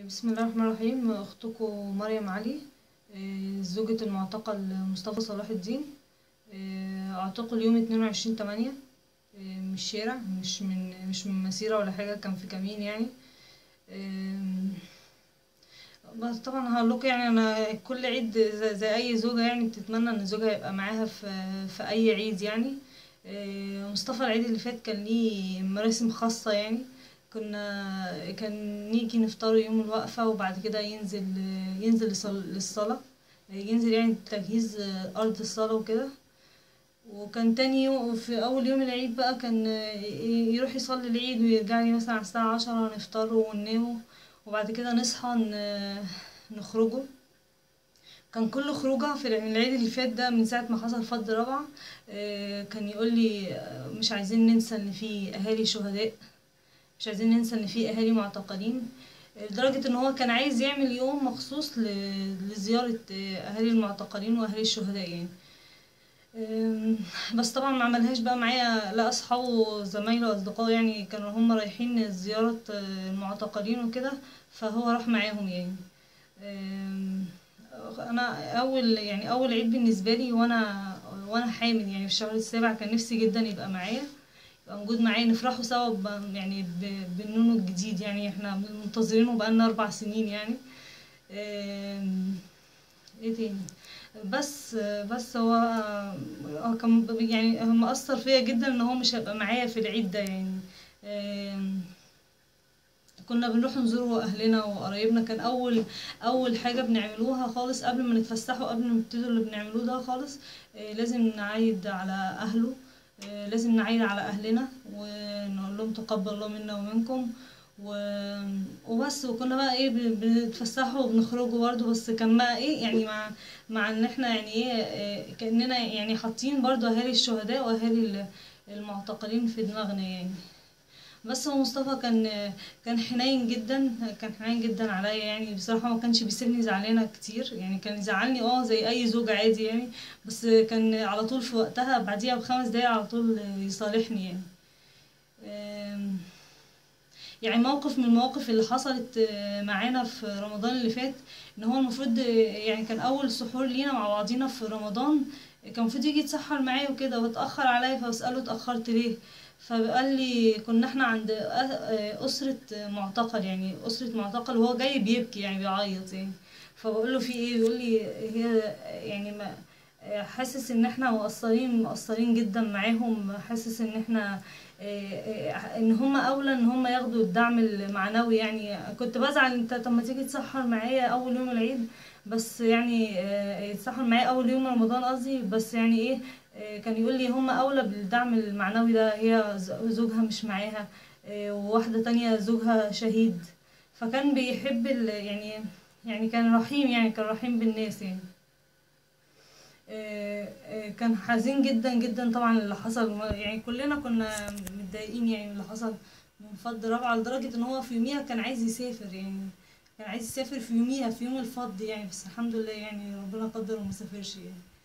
بسم الله الرحمن الرحيم أختكم مريم علي آه، زوجة المعتقل مصطفى صلاح الدين آه، اعتقل يوم اتنين وعشرين تمانية من الشارع مش من مش من مسيرة ولا حاجة كان في كمين يعني آم، بس طبعا هقولكوا يعني انا كل عيد زي, زي اي زوجة يعني بتتمنى ان زوجها يبقى معاها في في اي عيد يعني آه، مصطفى العيد اللي فات كان ليه مراسم خاصة يعني كنا كان نيجي نفطروا يوم الوقفة وبعد كده ينزل ينزل للصل- للصلاة ينزل يعني تجهيز أرض الصلاة وكده وكان تاني يوم في أول يوم العيد بقى كان يروح يصلي العيد ويرجع لي مثلا على الساعة عشرة نفطروا ونناموا وبعد كده نصحى ن- نخرجوا كان كل خروجه في العيد اللي فات ده من ساعة ما حصل فض رابعة آه، كان يقول لي آه، مش عايزين ننسى ان في اهالي شهداء مش عايزين ننسى ان في اهالي معتقلين آه، لدرجة ان هو كان عايز يعمل يوم مخصوص ل- لزيارة آه، اهالي المعتقلين واهالي الشهداء يعني آم، بس طبعا ما عملهاش بقى معايا لا اصحابه وزمايله واصدقائه يعني كانوا هم رايحين زيارة آه، المعتقلين وكده فهو راح معاهم يعني آم، انا اول يعني اول عيد بالنسبه لي وانا وانا حامل يعني في الشهر السابع كان نفسي جدا يبقى معايا يبقى موجود معايا نفرحوا سوا ب- يعني ب- بالنونو الجديد يعني احنا منتظرينه بقالنا اربع سنين يعني آم، ايه تاني بس بس هو هو كان ب- يعني هو مأثر فيا جدا ان هو مش هيبقى معايا في العيد ده يعني آم، كنا بنروح نزور اهلنا وقرايبنا كان اول اول حاجه بنعملوها خالص قبل ما نتفسحوا قبل ما نبتدوا اللي بنعملوه ده خالص آه، لازم نعيد على اهله آه، لازم نعيد على اهلنا ونقول لهم تقبل الله منا ومنكم و... وبس وكنا بقى ايه بن- بنتفسحوا وبنخرجوا برضه بس كان بقى ايه يعني مع مع ان احنا يعني ايه آه، كاننا يعني حاطين برضه اهالي الشهداء واهالي ال- المعتقلين في دماغنا يعني بس هو مصطفى كان كان حنين جدا كان حنين جدا عليا يعني بصراحة ما كانش بيسيبني زعلانة كتير يعني كان يزعلني اه زي اي زوج عادي يعني بس كان على طول في وقتها بعديها بخمس دقايق على طول يصالحني يعني أم، يعني موقف من المواقف اللي حصلت آه، معانا في رمضان اللي فات ان هو المفروض آه، يعني كان اول سحور لينا مع بعضينا في رمضان كان المفروض يجي يتسحر معايا وكده واتأخر عليا فبسأله اتأخرت ليه فقال لي كنا احنا عند أ- آه، أسرة معتقل يعني أسرة معتقل وهو جاي بيبكي يعني بيعيط يعني فبقول له في ايه بيقول لي هي يعني ما حاسس ان احنا مقصرين مقصرين جدا معاهم حاسس ان احنا آه، آه، ان هم اولى ان هم ياخدوا الدعم المعنوي يعني كنت بزعل انت طب ما تيجي تسحر معايا اول يوم العيد بس يعني آه، يتسحر معايا اول يوم رمضان قصدي بس يعني ايه آه، كان يقول لي هم اولى بالدعم المعنوي ده هي ز- زوجها مش معاها آه، وواحدة تانية زوجها شهيد فكان بيحب ال يعني يعني كان رحيم يعني كان رحيم بالناس يعني آه، آه، كان حزين جدا جدا طبعا اللي حصل وما- يعني كلنا كنا متضايقين يعني من اللي حصل من فض رابعة لدرجة ان هو في يوميها كان عايز يسافر يعني كان عايز يسافر في يوميها في يوم الفض يعني بس الحمد لله يعني ربنا قدر وما سافرش يعني